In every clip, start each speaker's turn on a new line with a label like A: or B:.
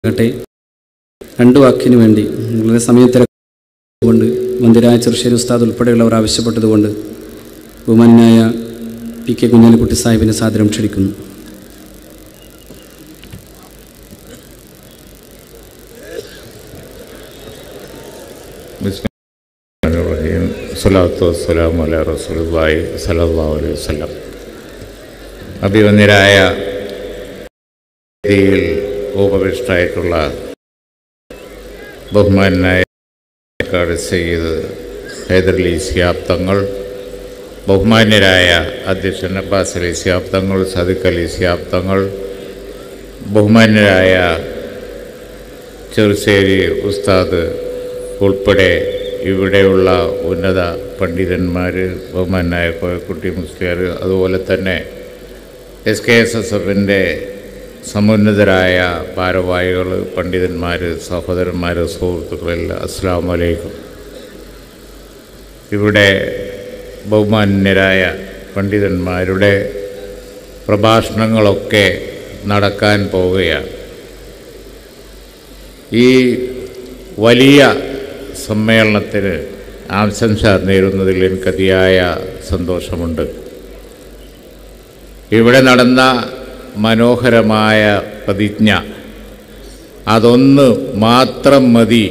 A: ആകട്ടെ രണ്ട് വാക്കിന് വേണ്ടി വളരെ സമയത്തിരക്കൊണ്ട് മന്ദിരായ ചെറുശ്ശേരി ഉസ്താദ് ഉൾപ്പെടെയുള്ളവർ ആവശ്യപ്പെട്ടതുകൊണ്ട് ബഹുമാനായ പി കെ കുഞ്ഞാലിക്കുട്ടി സാഹിബിനെ സാദരം ക്ഷണിക്കുന്നു
B: ബിസ്മില്ലാഹിർറഹ്മാനിർറഹീം സ്വലാത്തു വസ്സലാമു അലാ റസൂലുള്ളാഹി സ്വല്ലല്ലാഹു അലൈഹി വസല്ലം അഭിവന്യരായ വേദിയിൽ ഉപവിഷ്ടായിട്ടുള്ള ബഹുമാനായ കാട് സയ്യിദ് ഹൈദരലി സിയാബ് തങ്ങൾ ബഹുമാന്യരായ അധ്യക്ഷൻ അബ്ബാസ് അലി സിയാബ് തങ്ങൾ സദിഖ് അലി സിയാബ് തങ്ങൾ ബഹുമാന്യരായ ചെറുശ്ശേരി ഉസ്താദ് ഉൾപ്പെടെ ഇവിടെയുള്ള ഉന്നത പണ്ഡിതന്മാർ ബഹുമാനായ കോയക്കുട്ടി മുസ്ലിയാർ അതുപോലെ തന്നെ എസ് കെ എസ് എസ് എഫിൻ്റെ സമുന്നതരായ ഭാരവാഹികൾ പണ്ഡിതന്മാർ സഹോദരന്മാർ സുഹൃത്തുക്കളെല്ലാം അസ്സാം വലൈക്കും ഇവിടെ ബഹുമാന്യരായ പണ്ഡിതന്മാരുടെ പ്രഭാഷണങ്ങളൊക്കെ നടക്കാൻ പോവുകയാണ് ഈ വലിയ സമ്മേളനത്തിന് ആശംസ നേരുന്നതിൽ എനിക്ക് അതിയായ സന്തോഷമുണ്ട് ഇവിടെ നടന്ന മനോഹരമായ പ്രതിജ്ഞ അതൊന്ന് മാത്രം മതി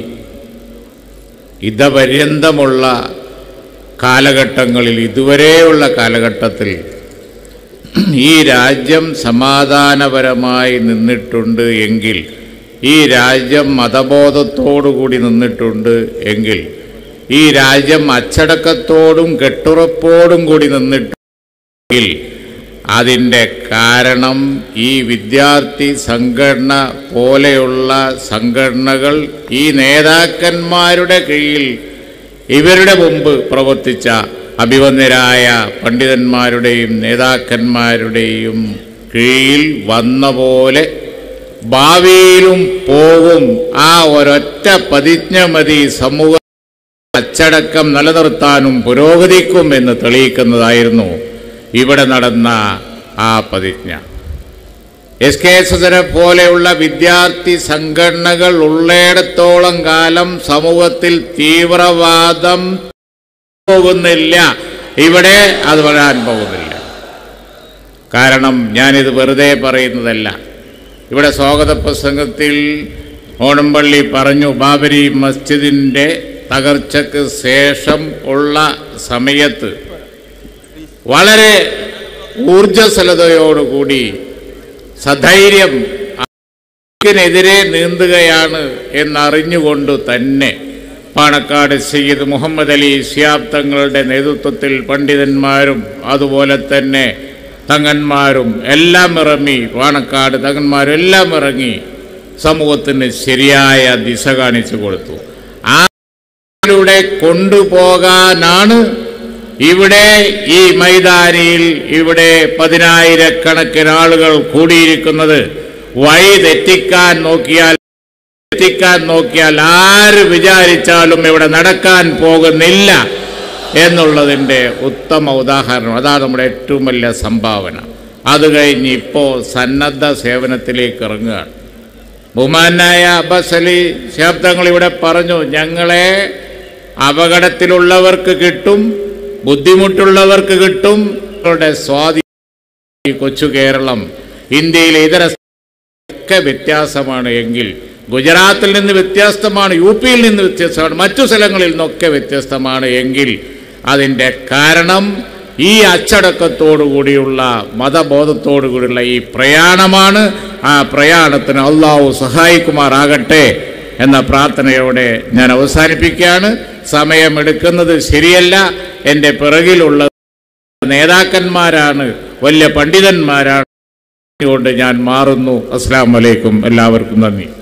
B: ഇതപര്യന്തമുള്ള കാലഘട്ടങ്ങളിൽ ഇതുവരെയുള്ള കാലഘട്ടത്തിൽ ഈ രാജ്യം സമാധാനപരമായി നിന്നിട്ടുണ്ട് എങ്കിൽ ഈ രാജ്യം മതബോധത്തോടുകൂടി നിന്നിട്ടുണ്ട് എങ്കിൽ ഈ രാജ്യം അച്ചടക്കത്തോടും കെട്ടുറപ്പോടും കൂടി നിന്നിട്ടുണ്ടെങ്കിൽ അതിൻ്റെ കാരണം ഈ വിദ്യാർത്ഥി സംഘടന പോലെയുള്ള സംഘടനകൾ ഈ നേതാക്കന്മാരുടെ കീഴിൽ ഇവരുടെ മുമ്പ് പ്രവർത്തിച്ച അഭിവന്യരായ പണ്ഡിതന്മാരുടെയും നേതാക്കന്മാരുടെയും കീഴിൽ വന്ന പോലെ ഭാവിയിലും പോകും ആ ഒരൊറ്റ പ്രതിജ്ഞ മതി സമൂഹ അച്ചടക്കം നിലനിർത്താനും പുരോഗതിക്കും എന്ന് തെളിയിക്കുന്നതായിരുന്നു ഇവിടെ നടന്ന ആ പ്രതിജ്ഞ എസ് കെ എസ് എസിനെ പോലെയുള്ള വിദ്യാർത്ഥി സംഘടനകൾ ഉള്ളിടത്തോളം കാലം സമൂഹത്തിൽ തീവ്രവാദം പോകുന്നില്ല ഇവിടെ അത് വരാൻ പോകുന്നില്ല കാരണം ഞാനിത് വെറുതെ പറയുന്നതല്ല ഇവിടെ സ്വാഗത പ്രസംഗത്തിൽ ഓണംപള്ളി പറഞ്ഞു ബാബരി മസ്ജിദിൻ്റെ തകർച്ചയ്ക്ക് ശേഷം ഉള്ള സമയത്ത് വളരെ ഊർജസ്വലതയോടുകൂടി സധൈര്യം നെതിരെ നീന്തുകയാണ് എന്നറിഞ്ഞുകൊണ്ട് തന്നെ പാണക്കാട് സയ്യിദ് മുഹമ്മദ് അലി സിയാബ് തങ്ങളുടെ നേതൃത്വത്തിൽ പണ്ഡിതന്മാരും അതുപോലെ തന്നെ തങ്ങന്മാരും എല്ലാം ഇറങ്ങി പാണക്കാട് തങ്ങന്മാരും എല്ലാം ഇറങ്ങി സമൂഹത്തിന് ശരിയായ ദിശ കാണിച്ചു കൊടുത്തു ആ കൊണ്ടുപോകാനാണ് ഇവിടെ ഈ മൈതാനിയിൽ ഇവിടെ പതിനായിരക്കണക്കിന് ആളുകൾ കൂടിയിരിക്കുന്നത് വഴി തെറ്റിക്കാൻ നോക്കിയാൽ തെറ്റിക്കാൻ നോക്കിയാൽ ആര് വിചാരിച്ചാലും ഇവിടെ നടക്കാൻ പോകുന്നില്ല എന്നുള്ളതിൻ്റെ ഉത്തമ ഉദാഹരണം അതാണ് നമ്മുടെ ഏറ്റവും വലിയ സംഭാവന അത് കഴിഞ്ഞ് ഇപ്പോൾ സന്നദ്ധ സേവനത്തിലേക്ക് ഇറങ്ങുകയാണ് ബഹുമാനായ അബ്ബസ് അലി ശബ്ദങ്ങൾ ഇവിടെ പറഞ്ഞു ഞങ്ങളെ അപകടത്തിലുള്ളവർക്ക് കിട്ടും ബുദ്ധിമുട്ടുള്ളവർക്ക് കിട്ടും അവരുടെ സ്വാധീനം കൊച്ചു കേരളം ഇന്ത്യയിലെ ഇതര ഒക്കെ വ്യത്യാസമാണ് എങ്കിൽ ഗുജറാത്തിൽ നിന്ന് വ്യത്യസ്തമാണ് യു പിയിൽ നിന്ന് വ്യത്യസ്തമാണ് മറ്റു സ്ഥലങ്ങളിൽ നിന്നൊക്കെ വ്യത്യസ്തമാണ് എങ്കിൽ അതിൻ്റെ കാരണം ഈ അച്ചടക്കത്തോടു കൂടിയുള്ള മതബോധത്തോടു കൂടിയുള്ള ഈ പ്രയാണമാണ് ആ പ്രയാണത്തിന് അള്ളാഹു സഹായിക്കുമാറാകട്ടെ എന്ന പ്രാർത്ഥനയോടെ ഞാൻ അവസാനിപ്പിക്കുകയാണ് സമയമെടുക്കുന്നത് ശരിയല്ല എൻ്റെ പിറകിലുള്ള നേതാക്കന്മാരാണ് വലിയ പണ്ഡിതന്മാരാണ് കൊണ്ട് ഞാൻ മാറുന്നു അസ്സാം വലൈക്കും എല്ലാവർക്കും നന്ദി